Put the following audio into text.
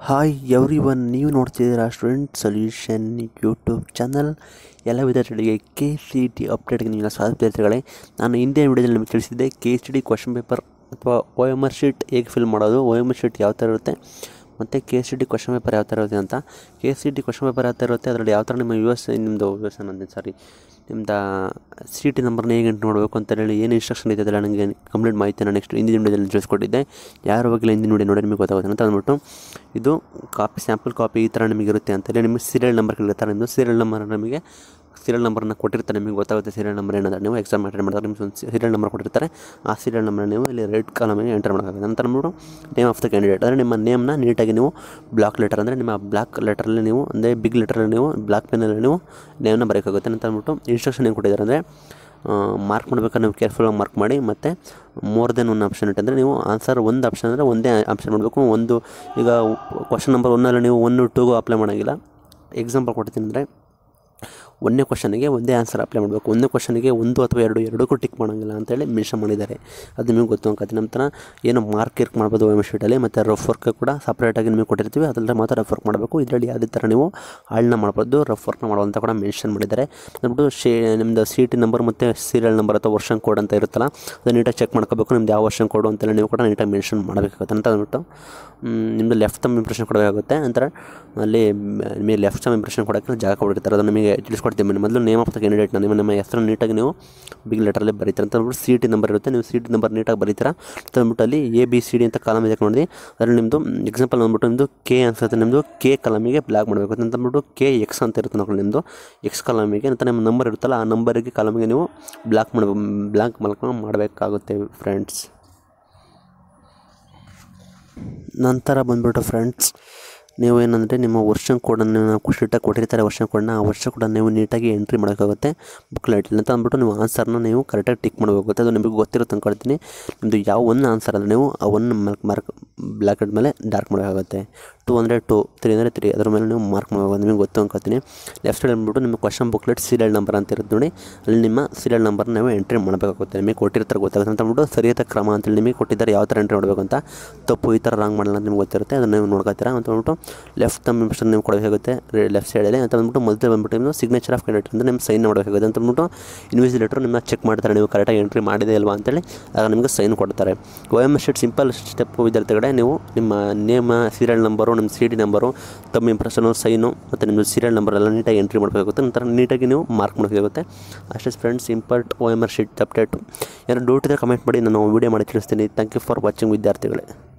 hi every one ನೀವು ನೋಡ್ತಿದ್ದೀರಾ student solution YouTube channel ಎಲ್ಲ ವಿದ್ಯಾರ್ಥಿಗಳಿಗೆ ಕೆ ಸಿ ಟಿ ಅಪ್ಡೇಟ್ಗೆ ನಿಮಗೆ ಸ್ವಾಗತ ವಿದ್ಯಾರ್ಥಿಗಳೇ ನಾನು ಹಿಂದಿನ ವಿಡಿಯೋದಲ್ಲಿ ನಿಮಗೆ ತಿಳಿಸಿದ್ದೆ K C T question paper ಅಥವಾ ಒ ಎಮ್ ಆರ್ ಶೀಟ್ ಹೇಗೆ ಫಿಲ್ ಮಾಡೋದು ಒ ಎಮ್ ಆರ್ ಶೀಟ್ ಯಾವ ಥರ ಇರುತ್ತೆ ಮತ್ತು K C T question paper ಯಾವ ಥರ ಇರುತ್ತೆ ಅಂತ K C T question paper ಯಾವ ಥರ ಇರುತ್ತೆ ಅದರಲ್ಲಿ ಯಾವ ಥರ ನಿಮ್ಮ ಯು ಎಸ್ ನಿಮ್ಮದು ಯು ಎಸ್ ಅನ್ನೋದು ಸಾರಿ ನಿಮ್ದು ಸಿ ಟಿ ನಂಬರ್ನ ಹೇಗೆ ಎಂಟ್ರಿ ಮಾಡಬೇಕು ಅಂತ ಹೇಳಿ ಏನು ಇನ್ಸ್ಟ್ರಕ್ಷನ್ ಇದೆ ಅದೆಲ್ಲ ನನಗೆ ಕಂಪ್ಲೀಟ್ ಮಾಹಿತಿ ನಾನು ನೆಕ್ಸ್ಟ್ ಹಿಂದಿನ ವಿಡಿಯೋದಲ್ಲಿ ತಿಳಿಸ್ಕೊಟ್ಟಿದ್ದೆ ಯಾರು ಹೋಗಿಲ್ಲ ಹಿಂದಿನ ವಿಡಿಯೋ ನೋಡಿ ನಿಮಗೆ ಗೊತ್ತಾಗುತ್ತೆ ಅಂತ ಅಂದ್ಬಿಟ್ಟು ಇದು ಕಾಪಿ ಸ್ಯಾಂಪಲ್ ಕಾಪಿ ಈ ಥರ ನಿಮಗೆ ಇರುತ್ತೆ ಅಂತೇಳಿ ನಿಮಗೆ ಸೀರಿಯಲ್ ನಂಬರ್ ಕೇಳಿರ್ತಾರೆ ನಿಮ್ಮದು ಸೀರಿಯಲ್ ನಂಬರ್ ನಮಗೆ ಸೀರಿಯಲ್ ನಂಬರ್ನ ಕೊಟ್ಟಿರ್ತಾರೆ ನಿಮಗೆ ಗೊತ್ತಾಗುತ್ತೆ ಸೀರಿಯಲ್ ನಂಬರ್ ಏನಾದ್ರೆ ನೀವು ಎಕ್ಸಾಮ್ ಅಟೆಂಡ್ ಮಾಡಿದಾಗ ನಿಮ್ಗೆ ಒಂದು ಸೀರಿಯಲ್ ನಂಬರ್ ಕೊಟ್ಟಿರ್ತಾರೆ ಆ ಸೀರಿಯಲ್ ನಂಬರ್ ನೀವು ಇಲ್ಲಿ ರೆಡ್ ಕಾಲಮಿಗೆ ಎಂಟರ್ ಮಾಡಬೇಕಾಗುತ್ತೆ ಅಂತ ಅಂದ್ಬಿಟ್ಟು ನೇಮ್ ಆಫ್ ದ ಕ್ಯಾಂಡಿಡೇಟ್ ಅಂದರೆ ನಿಮ್ಮ ನೇಮ್ನ ನೀಟಾಗಿ ನೀವು ಬ್ಲಾಕ್ ಲೆಟರ್ ಅಂದರೆ ನಿಮ್ಮ ಬ್ಲಾಕ್ ಲೆಟರಲ್ಲಿ ನೀವು ಅಂದರೆ ಬಿಗ್ ಲೆಟರಲ್ಲಿ ನೀವು ಬ್ಲಾಕ್ ಪೆನ್ನಲ್ಲಿ ನೀವು ನೇಮ್ನ ಬರೋಕ್ಕಾಗುತ್ತೆ ಅಂತ ಅಂದ್ಬಿಟ್ಟು ಇನ್ಸ್ಟ್ರಕ್ಷನ್ ಏನು ಕೊಟ್ಟಿದ್ದಾರೆ ಅಂದರೆ ಮಾರ್ಕ್ ಮಾಡ್ಬೇಕಾದ್ರೆ ನೀವು ಕೇರ್ಫುಲ್ಲಾಗಿ ಮಾರ್ಕ್ ಮಾಡಿ ಮತ್ತು ಮೋರ್ ದೆನ್ ಒನ್ ಆಪ್ಷನ್ ಇಟ್ಟಂದರೆ ನೀವು ಆನ್ಸರ್ ಒಂದು ಆಪ್ಷನ್ ಅಂದರೆ ಒಂದೇ ಆಪ್ಷನ್ ಮಾಡಬೇಕು ಒಂದು ಈಗ ಕ್ವಶನ್ ನಂಬರ್ ಒನ್ನಲ್ಲಿ ನೀವು ಒನ್ ಟೂಗೂ ಅಪ್ಲೈ ಮಾಡೋಂಗಿಲ್ಲ ಎಕ್ಸಾಂಪಲ್ ಕೊಡ್ತೀನಿ ಅಂದರೆ ಒಂದನೇ ಕ್ವಶನಿಗೆ ಒಂದೇ ಆನ್ಸರ್ ಅಪ್ಲೈ ಮಾಡಬೇಕು ಒಂದನೇ ಕ್ವಶನಿಗೆ ಒಂದು ಅಥವಾ ಎರಡು ಎರಡಕ್ಕೂ ಟಿಕ್ ಮಾಡೋಂಗಿಲ್ಲ ಅಂತೇಳಿ ಮೆನ್ಷನ್ ಮಾಡಿದ್ದಾರೆ ಅದು ನಿಮಗೆ ಗೊತ್ತು ಅನ್ಕೋತೀನಿ ನಂತರ ಏನು ಮಾರ್ಕ್ ಇರ್ಕ್ ಮಾಡ್ಬೋದು ಎಮ್ ಶೀಟಲ್ಲಿ ಮತ್ತು ರಫ್ ವರ್ಕ್ ಕೂಡ ಸಪ್ರೇಟಾಗಿ ನಿಮಗೆ ಕೊಟ್ಟಿರ್ತೀವಿ ಅದರಲ್ಲಿ ಮಾತ್ರ ರಫ್ ವರ್ಕ್ ಮಾಡಬೇಕು ಇದರಲ್ಲಿ ಯಾವುದೇ ಥರ ನೀವು ಹಾಳನ್ನ ಮಾಡ್ಬೋದು ರಫ್ ವರ್ಕ್ನ ಮಾಡುವಂತ ಕೂಡ ಮೆನ್ಷನ್ ಮಾಡಿದ್ದಾರೆ ಅಂದ್ಬಿಟ್ಟು ಶೇ ನಿಮ್ಮದು ಸಿ ಟಿ ನಂಬರ್ ಮತ್ತು ಸೀರಿಯಲ್ ನಂಬರ್ ಅಥವಾ ವರ್ಷನ್ ಕೋಡ್ ಅಂತ ಇರುತ್ತಲ್ಲ ಅದು ನೀಟಾಗಿ ಚೆಕ್ ಮಾಡ್ಕೋಬೇಕು ನಿಮ್ದು ಯಾವ ವರ್ಷನ್ ಕೋಡು ಅಂತೆಲ್ಲ ನೀವು ಕೂಡ ನೀಟಾಗಿ ಮೆನ್ಷನ್ ಮಾಡಬೇಕಾಗುತ್ತೆ ಅಂತ ಅಂದ್ಬಿಟ್ಟು ನಿಮ್ಮದು ಲೆಫ್ಟ್ ತಮ್ಮ ಇಂಪ್ರೆಷನ್ ಕೊಡಬೇಕಾಗುತ್ತೆ ನಂತರ ಅಲ್ಲಿ ನಿಮಗೆ ಲೆಫ್ಟ್ ತಮ್ಮ ಇಂಪ್ರೆಷನ್ ಕೊಡೋಕ್ಕೆ ಜಾಗ ಕೊಟ್ಟಿರ್ತಾರೆ ಅದು ನಿಮಗೆ ತಿಳಿಸ್ಕೊಡ್ತೀವಿ ಮೊದಲು ನೇಮ್ ಆಫ್ ದ ಕ್ಯಾಂಡಿಡೇಟ್ನ ನಿಮ್ಮ ನಿಮ್ಮ ಹೆಸರು ನೀಟಾಗಿ ನೀವು ಬಿಗ್ ಲೆಟರಲ್ಲಿ ಬರೀತಾರೆ ಅಂತ ಅಂದ್ಬಿಟ್ಟು ಸಿ ಟಿ ನಂಬರ್ ಇರುತ್ತೆ ನೀವು ಸಿ ಟಿ ನಂಬರ್ ನೀಟಾಗಿ ಬರೀತೀರಾ ಅಂತ ಅಂದ್ಬಿಟ್ಟು ಅಲ್ಲಿ ಎ ಬಿ ಸಿ ಡಿ ಅಂತ ಕಾಲಮ್ ಇದೆ ನೋಡಿ ಅದರಲ್ಲಿ ನಿಮ್ಮದು ಎಕ್ಸಾಂಪಲ್ ಅಂದ್ಬಿಟ್ಟು ನಿಮ್ಮದು ಕೆ ಅನ್ಸುತ್ತೆ ನಿಮ್ಮದು ಕೆ ಕಲಮಿಗೆ ಬ್ಲಾಕ್ ಮಾಡಬೇಕು ಅಂತ ಅಂದ್ಬಿಟ್ಟು ಕೆ ಎಕ್ಸ್ ಅಂತ ಇರುತ್ತೆ ನೋಡಿ ನಿಮ್ಮದು ಎಕ್ಸ್ ಕಲಮಿಗೆ ಅಂತ ನಿಮ್ಮ ನಂಬರ್ ಇರುತ್ತಲ್ಲ ಆ ನಂಬರಿಗೆ ಕಾಲಮಿಗೆ ನೀವು ಬ್ಲಾಕ್ ಮಾಡಬೇಕು ಬ್ಲಾಕ್ ಮಾಡ್ಕೊಂಡು ಮಾಡಬೇಕಾಗುತ್ತೆ ಫ್ರೆಂಡ್ಸ್ ನಂತರ ಬಂದುಬಿಟ್ಟು ಫ್ರೆಂಡ್ಸ್ ನೀವು ಏನಂದರೆ ನಿಮ್ಮ ವರ್ಷನ್ ಕೋಡನ್ನು ನಾವು ಶೀಟಾಗಿ ಕೊಟ್ಟಿರ್ತಾರೆ ವರ್ಷನ್ ಕೋಡನ್ನ ಆ ವರ್ಷ ಕೂಡ ನೀವು ನೀಟಾಗಿ ಎಂಟ್ರಿ ಮಾಡೋಕ್ಕಾಗುತ್ತೆ ಬುಕ್ಲೆಟಲ್ಲಿ ಅಂತ ಅಂದ್ಬಿಟ್ಟು ನೀವು ಆನ್ಸರ್ನ ನೀವು ಕರೆಕ್ಟಾಗಿ ಟಿಕ್ ಮಾಡಬೇಕಾಗುತ್ತೆ ಅದು ನಿಮಗೆ ಗೊತ್ತಿರುತ್ತೆ ಅಂದ್ಕೊಳ್ತೀನಿ ನಿಮ್ಮದು ಯಾವ ಒಂದು ಆನ್ಸರ್ ಅಲ್ಲ ನೀವು ಆ ಒನ್ ಮಾರ್ಕ್ ಮಾರ್ಕ್ ಬ್ಲ್ಯಾಕ್ ಮೇಲೆ ಡಾರ್ಕ್ ಮಾಡೋಕ್ಕಾಗುತ್ತೆ ಟು ಅಂದರೆ ಟು ತ್ರೀ ಅಂದರೆ ತ್ರೀ ಅದ್ರ ಮೇಲೆ ನೀವು ಮಾರ್ಕ್ ಮಾಡಬೇಕು ನಿಮಗೆ ಗೊತ್ತು ಅನ್ಕೋತೀನಿ ಲೆಫ್ಟ್ ಸೈಡ್ ಬಂದ್ಬಿಟ್ಟು ನಿಮ್ಮ ಕ್ವಶನ್ ಬುಕ್ಲೆಟ್ ಸೀರಿಯಲ್ ನಂಬರ್ ಅಂತ ಇರುತ್ತೆ ನೋಡಿ ಅಲ್ಲಿ ನಿಮ್ಮ ಸೀರಿಯಲ್ ನಂಬರ್ ನೀವು ಎಂಟ್ರಿ ಮಾಡಬೇಕಾಗುತ್ತೆ ನಿಮಗೆ ಕೊಟ್ಟಿರ್ತಾರೆ ಗೊತ್ತಾಗುತ್ತೆ ಅಂತ ಅಂದ್ಬಿಟ್ಟು ಸರಿಯಾದ ಕ್ರಮ ಅಂತೇಳಿ ನಿಮಗೆ ಕೊಟ್ಟಿದ್ದಾರೆ ಯಾವ ಥರ ಎಂಟ್ರಿ ಮಾಡಬೇಕು ಅಂತ ತಪ್ಪು ಈ ಥರ ರಾಂಗ್ ಮಾಡಲ್ಲ ಅಂತ ನಿಮ್ಗೆ ಗೊತ್ತಿರುತ್ತೆ ಅದನ್ನು ನೀವು ನೋಡ್ಕೊತೀರಾ ಅಂತ ಅಂದ್ಬಿಟ್ಟು ಲೆಫ್ಟ್ ತಮ್ಮ ಇಂಪ್ರೆಷನ್ ನೀವು ಕೊಡಬೇಕಾಗುತ್ತೆ ಲೆಫ್ಟ್ ಸೈಡಲ್ಲಿ ಅಂತ ಅಂದ್ಬಿಟ್ಟು ಮೊದಲು ಬಂದ್ಬಿಟ್ಟು ನೀವು ಸಿಗ್ನೇಚರ್ ಆಫ್ ಕ್ಯಾಂಡಿಡೇಟ್ ಅಂತ ನಿಮ್ಮ ಸೈನ್ ಮಾಡಬೇಕಾಗುತ್ತೆ ಅಂತ ಅಂದ್ಬಿಟ್ಟು ಇನ್ವಿಸಿಲೇಟರ್ ನಿಮ್ಮ ಚೆಕ್ ಮಾಡ್ತಾರೆ ನೀವು ಕರೆಕ್ಟಾಗಿ ಎಂಟ್ರಿ ಮಾಡಿದೆ ಅಲ್ವಾ ಅಂತೇಳಿ ಆಗ ನಿಮಗೆ ಸೈನ್ ಕೊಡ್ತಾರೆ O M S sheet simple step ವಿದ್ಯಾರ್ಥಿಗಳೇ ನೀವು ನಿಮ್ಮ ನೇಮ ಸೀರಿಯಲ್ ನಂಬರು ನಿಮ್ಮ ಸಿ ಡಿ ನಂಬರು ತಮ್ಮ ಇಂಪ್ರೆಷನು ಸೈನು ಮತ್ತು ನಿಮ್ಮ ಸೀರಿಯಲ್ ನಂಬರ್ ಎಲ್ಲ ನೀಟಾಗಿ ಎಂಟ್ರಿ ಮಾಡಬೇಕಾಗುತ್ತೆ ನಂತರ ನೀಟಾಗಿ ನೀವು ಮಾರ್ಕ್ ಮಾಡಬೇಕಾಗುತ್ತೆ ಅಷ್ಟೇ friends important O M R sheet update ಯಾರು ಡೌಟ್ ಇದೆ ಕಮೆಂಟ್ ಮಾಡಿ ನಾನು ವೀಡಿಯೋ ಮಾಡಿ ತಿಳಿಸ್ತೀನಿ ಥ್ಯಾಂಕ್ ಯು ಫಾರ್ ವಾಚಿಂಗ್ ವಿದ್ಯಾರ್ಥಿಗಳೇ